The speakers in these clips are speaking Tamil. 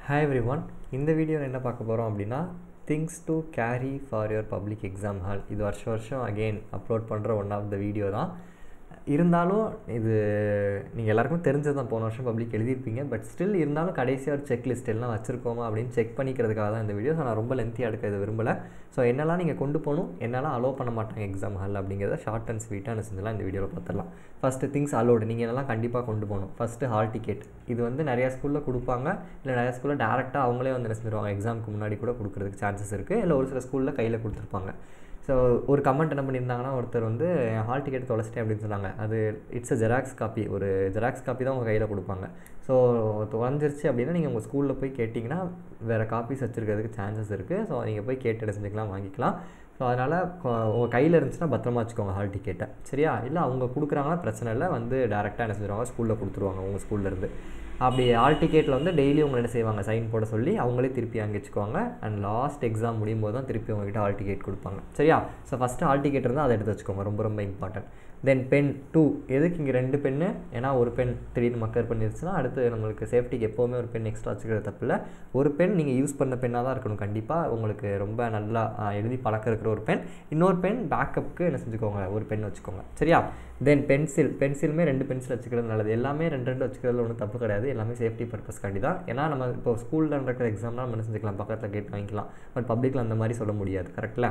ஹாய் எவ்ரி ஒன் இந்த வீடியோவில் என்ன பார்க்க போகிறோம் அப்படின்னா things to carry for your public exam hall இது வருஷம் வருஷம் அகெயின் அப்லோட் பண்ணுற ஒன் ஆஃப் த வீடியோ தான் இருந்தாலும் இது நீங்கள் எல்லாருக்கும் தெரிஞ்சது தான் போன வருஷம் பப்ளிக் எழுதியிருப்பீங்க பட் ஸ்டில் இருந்தாலும் கடைசியாக ஒரு செக் லிஸ்ட் எல்லாம் வச்சுருக்கோமா அப்படின்னு செக் பண்ணிக்கிறதுக்காக தான் இந்த வீடியோ ஸோ நான் ரொம்ப லென்த்தியாக எடுக்க இது விரும்பலை ஸோ என்னெல்லாம் நீங்கள் கொண்டு போகணும் என்னெல்லாம் அலோவ் பண்ண மாட்டாங்க எக்ஸாம் ஹால் அப்படிங்கிறத ஷார்ட் அண்ட் ஸ்வீட்டாக என்ன செஞ்சலாம் இந்த வீடியோவில் பார்த்துடலாம் ஃபஸ்ட்டு திங்ஸ் அலோடு நீங்கள் என்னெல்லாம் கண்டிப்பாக கொண்டு போகணும் ஃபஸ்ட்டு ஹால் டிக்கெட் இது வந்து நிறையா ஸ்கூலில் கொடுப்பாங்க இல்லை நிறையா ஸ்கூலில் டேரெக்டாக அவங்களே வந்து என்ன செஞ்சிருவாங்க எக்ஸாமுக்கு முன்னாடி கூட கொடுக்குறதுக்கு சான்சஸ் இருக்குது இல்லை ஒரு சில ஸ்கூலில் கையில் கொடுத்துருப்பாங்க ஸோ ஒரு கமெண்ட் என்ன பண்ணியிருந்தாங்கன்னா ஒருத்தர் வந்து ஹால் டிக்கெட் தொலைச்சிட்டேன் அப்படின்னு சொன்னாங்க அது இட்ஸ் அ ஜெராக்ஸ் காப்பி ஒரு ஜெராக்ஸ் காப்பி தான் உங்கள் கையில் கொடுப்பாங்க ஸோ தொலைஞ்சிருச்சு அப்படின்னா நீங்கள் உங்கள் ஸ்கூலில் போய் கேட்டிங்கன்னா வேறு காப்பீஸ் வச்சுருக்கிறதுக்கு சான்சஸ் இருக்குது ஸோ நீங்கள் போய் கேட்டு என்ன செஞ்சுக்கலாம் வாங்கிக்கலாம் ஸோ அதனால் உங்கள் கையில் இருந்துச்சுன்னா பத்திரமா வச்சுக்கோங்க ஹால் டிக்கெட்டை சரியா இல்லை அவங்க கொடுக்குறாங்கன்னா பிரச்சனை இல்லை வந்து டேரெக்டாக என்ன செஞ்சுருவாங்க ஸ்கூலில் கொடுத்துருவாங்க உங்கள் ஸ்கூல்லேருந்து அப்படி ஆல் டிக்கெட்டில் வந்து டெய்லி உங்களை என்ன செய்வாங்க சைன் போட சொல்லி அவங்களே திருப்பி அங்கே வச்சுக்குவாங்க அண்ட் லாஸ்ட் எக்ஸாம் முடியும் போது தான் திருப்பி உங்ககிட்ட ஆல் டிக்கெட் கொடுப்பாங்க சரியா ஸோ ஃபஸ்ட்டு ஆல் டிக்கெட் இருந்தால் அதை எடுத்து வச்சுக்கோங்க ரொம்ப ரொம்ப இம்பார்ட்டன்ட் தென் பென் டூ எதுக்கு இங்கே ரெண்டு பென்னு ஏன்னா ஒரு பென் திடீர்னு மக்கர் பண்ணிருச்சுன்னா அடுத்து நம்மளுக்கு சேஃப்டிக்கு எப்போவுமே ஒரு பென் எக்ஸ்ட்ரா வச்சுக்கிறது தப்பில்லை ஒரு பென் நீங்கள் யூஸ் பண்ண பென்னாக தான் இருக்கணும் கண்டிப்பாக உங்களுக்கு ரொம்ப நல்லா எழுதி பழக்கம் இருக்கிற ஒரு பென் இன்னொரு பென் பேக்கப்புக்கு என்ன செஞ்சுக்கோங்க ஒரு பென் வச்சுக்கோங்க சரியா தென் பென்சில் பென்சிலுமே ரெண்டு பென்சில் வச்சுக்கிறது நல்லது எல்லாமே ரெண்டு ரெண்டு வச்சுக்கிறதுல ஒன்றும் தப்பு கிடையாது எல்லாமே சேஃப்டி பர்பஸ்க்காண்டி தான் ஏன்னா நம்ம இப்போ ஸ்கூலில் நடக்கிற எக்ஸாம்லாம் நம்ம என்ன செஞ்சுக்கலாம் பக்கத்தில் கேட்டு வாங்கிக்கலாம் பட் பப்ளிக்கில் அந்த மாதிரி சொல்ல முடியாது கரெக்டில்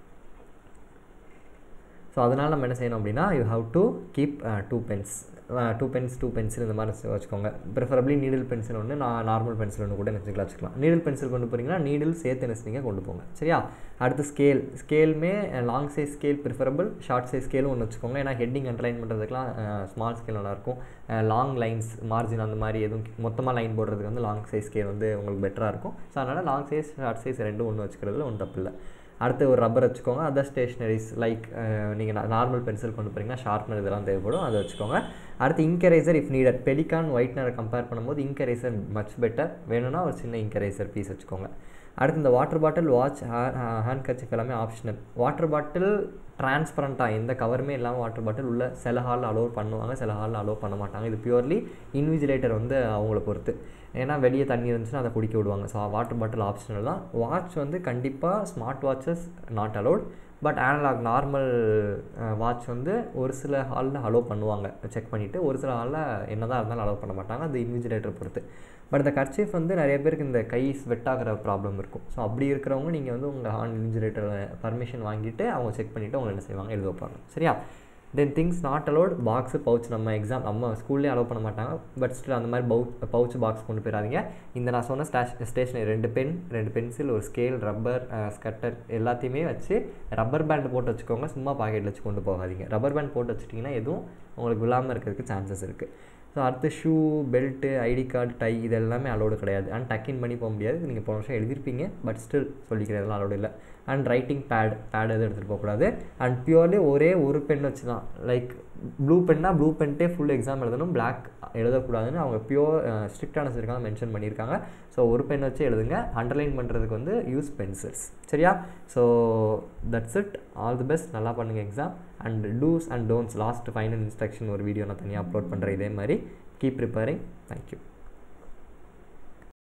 ஸோ அதனால் நம்ம என்ன செய்யணும் அப்படின்னா you have to keep two pens two pens two pencil இந்த மாதிரி வச்சுக்கோங்க ப்ரிஃபரபிளி நீடில் பென்சில் ஒன்று நான் நார்மல் பென்சில் ஒன்று கூட வச்சுக்கலாம் வச்சுக்கலாம் நீடில் பென்சில் கொண்டு போகிறீங்கன்னா நீடில் சேர்த்து என்ன செய்யுங்க கொண்டு போங்க சரியா அடுத்து ஸ்கேல் ஸ்கேலுமே long size scale preferable short size ஸ்கேலும் ஒன்று வச்சுக்கோங்க ஏன்னா ஹெட்டிங் அண்டர்லைன் பண்ணுறதுக்குலாம் ஸ்மால் ஸ்கேல் நல்லாயிருக்கும் லாங் லைன்ஸ் மார்ஜின் அந்த மாதிரி எதுவும் மொத்தமாக லைன் போடுறதுக்கு வந்து லாங் சைஸ் ஸ்கேல் வந்து உங்களுக்கு பெட்டராக இருக்கும் ஸோ அதனால் லாங் சைஸ் ஷார்ட் சைஸ் ரெண்டும் ஒன்று வச்சுக்கிறதுல ஒன்றும் தப்பு இல்லை அடுத்து ஒரு ரப்பர் வச்சுக்கோங்க அதர் ஸ்டேஷ்னரிஸ் லைக் நீங்கள் நார்மல் பென்சில் கொண்டு போகிறீங்கன்னா ஷார்ப்னர் இதெல்லாம் தேவைப்படும் அதை வச்சுக்கோங்க அடுத்து இங்கரேசர் இஃப் நீடட் பெலிகான் ஒயிட்னரை கம்பேர் பண்ணும்போது இங்கரேசர் மச் பெட்டர் வேணும்னா ஒரு சின்ன இங்கரேசர் பீஸ் வச்சுக்கோங்க அடுத்து இந்த water bottle watch handkerchief எல்லாமே ஆப்ஷனல் வாட்டர் பாட்டில் டிரான்ஸ்பரண்ட்டாக எந்த கவருமே இல்லாமல் வாட்டர் பாட்டில் உள்ள சில ஹாலில் அலோவ் பண்ணுவாங்க சில ஹாலில் அலோவ் பண்ண மாட்டாங்க இது பியூர்லி இன்விஜிலேட்டர் வந்து அவங்கள பொறுத்து ஏன்னா வெளியே தண்ணி இருந்துச்சுன்னா அதை குடிக்க விடுவாங்க ஸோ வாட்டர் பாட்டில் ஆப்ஷனல் தான் வாட்ச் வந்து கண்டிப்பாக smart watches not allowed but analog normal watch வந்து ஒரு சில ஹாலில் அலோவ் பண்ணுவாங்க செக் பண்ணிவிட்டு ஒரு சில ஹாலில் என்ன தான் இருந்தாலும் அலோவ் பண்ண மாட்டாங்க அது இன்விஜிலேட்டர் பொறுத்து பட் இந்த கர்ச்சீஃப் வந்து நிறைய பேருக்கு இந்த கை ஸ்வெட் ஆகிற ப்ராப்ளம் இருக்கும் ஸோ அப்படி இருக்கிறவங்க நீங்கள் வந்து உங்கள் ஹாண்ட் இன்விஜிலேட்டர் பர்மிஷன் வாங்கிட்டு அவங்க செக் பண்ணிவிட்டு அவங்க என்ன செய்வாங்க எழுத வைப்பாங்க சரியா then things not allowed box pouch நம்ம எக்ஸாம் நம்ம ஸ்கூல்லேயே அலோவ் பண்ண மாட்டாங்க பட் ஸ்டில் அந்த மாதிரி பவு பவுச் பாக்ஸ் கொண்டு போயிடாதீங்க இந்த நான் சொன்ன ஸ்டாஷ் ஸ்டேஷனரி ரெண்டு பென் ரெண்டு பென்சில் ஒரு ஸ்கேல் ரப்பர் ஸ்கட்டர் எல்லாத்தையுமே வச்சு ரப்பர் பேண்ட் போட்டு வச்சுக்கோங்க சும்மா பாக்கெட்டில் வச்சு கொண்டு போகாதீங்க ரப்பர் பேண்ட் போட்டு வச்சுட்டிங்கன்னா எதுவும் உங்களுக்கு விழாமல் இருக்கிறதுக்கு சான்சஸ் இருக்குது ஸோ அடுத்து shoe belt ID card tie இது எல்லாமே அலோடு கிடையாது அண்ட் டக்கின் பண்ணி போக முடியாது நீங்கள் போன வருஷம் எழுதியிருப்பீங்க பட் ஸ்டில் சொல்லிக்கிறேன் இதெல்லாம் அலோடு இல்லை அண்ட் ரைட்டிங் பேட் பேட் எதுவும் எடுத்துகிட்டு போகக்கூடாது அண்ட் பியூர்லி ஒரே ஒரு பென் வச்சு தான் லைக் ப்ளூ பென்னா ப்ளூ பென்ட்டே ஃபுல் எக்ஸாம் எழுதணும் பிளாக் எழுதக்கூடாதுன்னு அவங்க பியூர் ஸ்ட்ரிக்டான இருக்காங்க மென்ஷன் பண்ணியிருக்காங்க ஸோ ஒரு பென் வச்சு எழுதுங்க அண்டர்லைன் பண்ணுறதுக்கு வந்து யூஸ் பென்சில்ஸ் சரியா so that's it all the best நல்லா பண்ணுங்கள் exam and dos and don'ts last final instruction ஒரு வீடியோ நான் தனியாக அப்லோட் பண்ணுறேன் இதே மாதிரி கீப் ப்ரிப்பேரிங் தேங்க்யூ